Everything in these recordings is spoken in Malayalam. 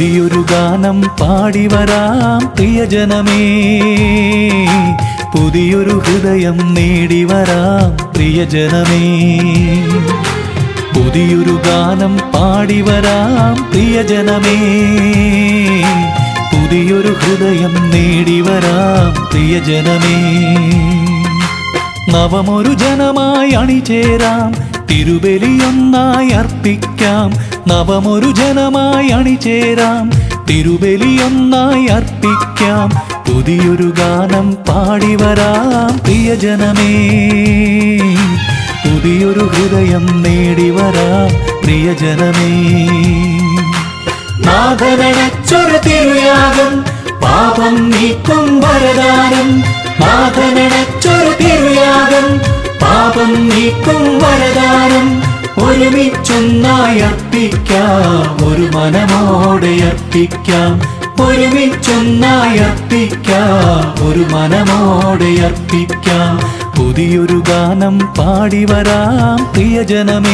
പുതിയൊരു ഗാനം പാടി വരാം പ്രിയജനമേ പുതിയൊരു ഹൃദയം നേടി വരാം പ്രിയജനമേ പുതിയൊരു ഗാനം പാടി വരാം പ്രിയജനമേ പുതിയൊരു ഹൃദയം നേടി വരാം പ്രിയജനമേ നവമൊരു ജനമായി അണിചേരാം തിരുബലിയൊന്നായി അർപ്പിക്കാം നവമൊരു ജനമായി അണിചേരാം തിരുബലിയൊന്നായി അർപ്പിക്കാം പുതിയൊരു ഗാനം പാടി വരാം പ്രിയജനമേ പുതിയൊരു ഹൃദയം നേടി വരാം പ്രിയജനമേ നാഥനടച്ചൊരു തിരുയാകം പാപം നീക്കും വരദാനം നാഥനടച്ചൊരു തിരുയാകം പാപം നീക്കും വരദാനം ഒരുമിച്ചൊന്നായി അർപ്പിക്കാം ഒരു മനമോടെ അർപ്പിക്കാം ഒരുമിച്ചൊന്നായി അർപ്പിക്കാം ഒരു മനമോടെ അർപ്പിക്കാം പുതിയൊരു ഗാനം പാടി വരാം പ്രിയജനമേ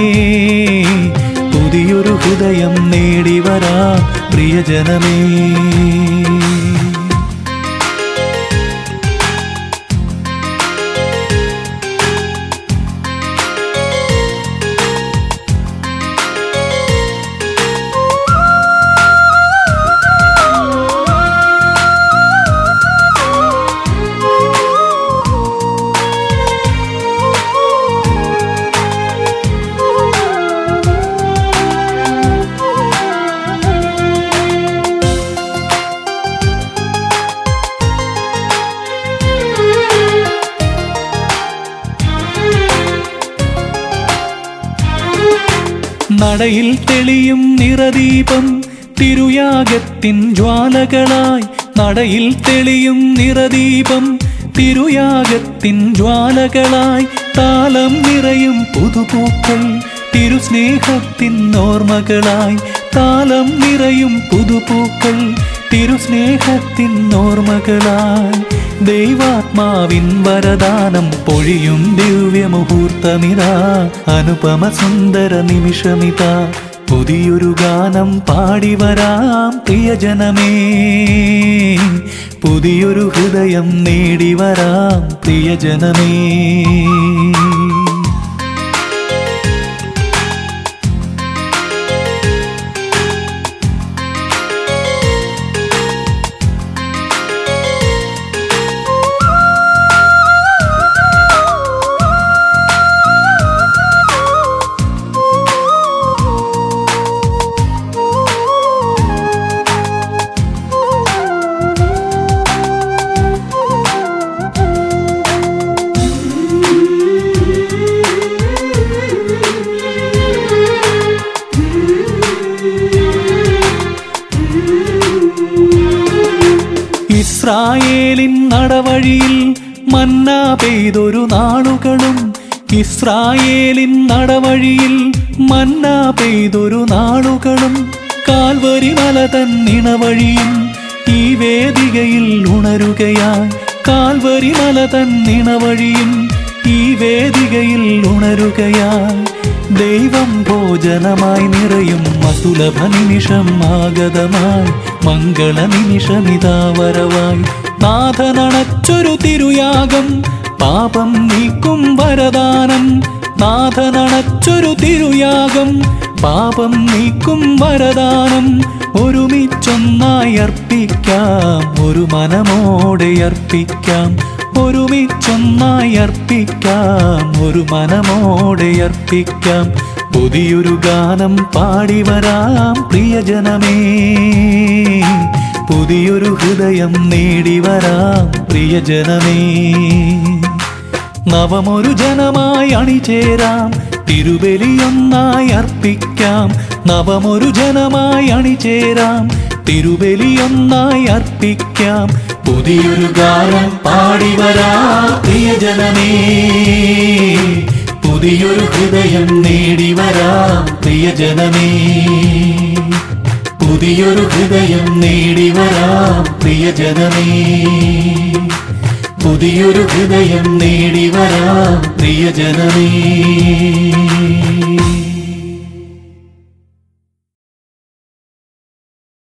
പുതിയൊരു ഹൃദയം നേടി വരാം പ്രിയജനമേ നടയിൽ തെളിയും നിറദീപം തിരുയാഗത്തിൻ ജ്വാലകളായി നടയിൽ തെളിയും നിറദീപം തിരുയാഗത്തിൻ ജ്വാലകളായി താളം നിറയും പുതുപൂക്കൾ തിരുസ്നേഹത്തിൻ ഓർമ്മകളായി താളം നിറയും പുതുപൂക്കൾ തിരുസ്നേഹത്തിൻ ഓർമ്മകളായി ദൈവാത്മാവിൻ വരദാനം പൊഴിയും ദിവ്യമുഹൂർത്തമിതാ അനുപമ സുന്ദര നിമിഷമിതാ പുതിയൊരു ഗാനം പാടി വരാം പ്രിയജനമേ പുതിയൊരു ഹൃദയം നേടി വരാം പ്രിയജനമേ ഇസ്രായേലിൻ നടവഴിയിൽ മന്ന പെയ്തൊരു നാളുകളും ഇസ്രായേലിൻ നടവഴിയിൽ മന്ന പെയ്തൊരു നാളുകളും കാൽവരി മല തന്നിണവഴിയും ഈ വേദികയിൽ ഉണരുകയായി കാൽവരി മല തന്നിണവഴിയും ഈ വേദികയിൽ ഉണരുകയായി ദൈവം ഭോജനമായി നിറയും അസുലഭ നിമിഷം ആഗതമായി മംഗള നിമിഷമിതാ വരവായി നാഥനണച്ചൊരു തിരുയാഗം പാപം നീക്കും വരദാനം നാഥനണച്ചൊരു തിരുയാഗം പാപം നീക്കും വരദാനം ഒരുമിച്ചൊന്നായി അർപ്പിക്കാം ഒരു മനമോടെ അർപ്പിക്കാം ഒരുമിച്ചൊന്നായി അർപ്പിക്കാം ഒരു മനമോടെ അർപ്പിക്കാം പുതിയൊരു ഗാനം പാടി വരാം പ്രിയജനമേ പുതിയൊരു ഹൃദയം നേടി വരാം പ്രിയജനമേ നവമൊരു ജനമായി അണിചേരാം തിരുബലിയൊന്നായി അർപ്പിക്കാം നവമൊരു ജനമായി അണിചേരാം തിരുബലിയൊന്നായി അർപ്പിക്കാം പുതിയൊരു ഗാനം പാടി വരാം പ്രിയജനമേ പുതിയൊരു ഹൃദയം നേടി വരാം പ്രിയജനമേ പുതിയൊരു ഹൃദയം നേടി വരാം പ്രിയജനമേ പുതിയൊരു ഹൃദയം നേടി വരാം പ്രിയജനമേ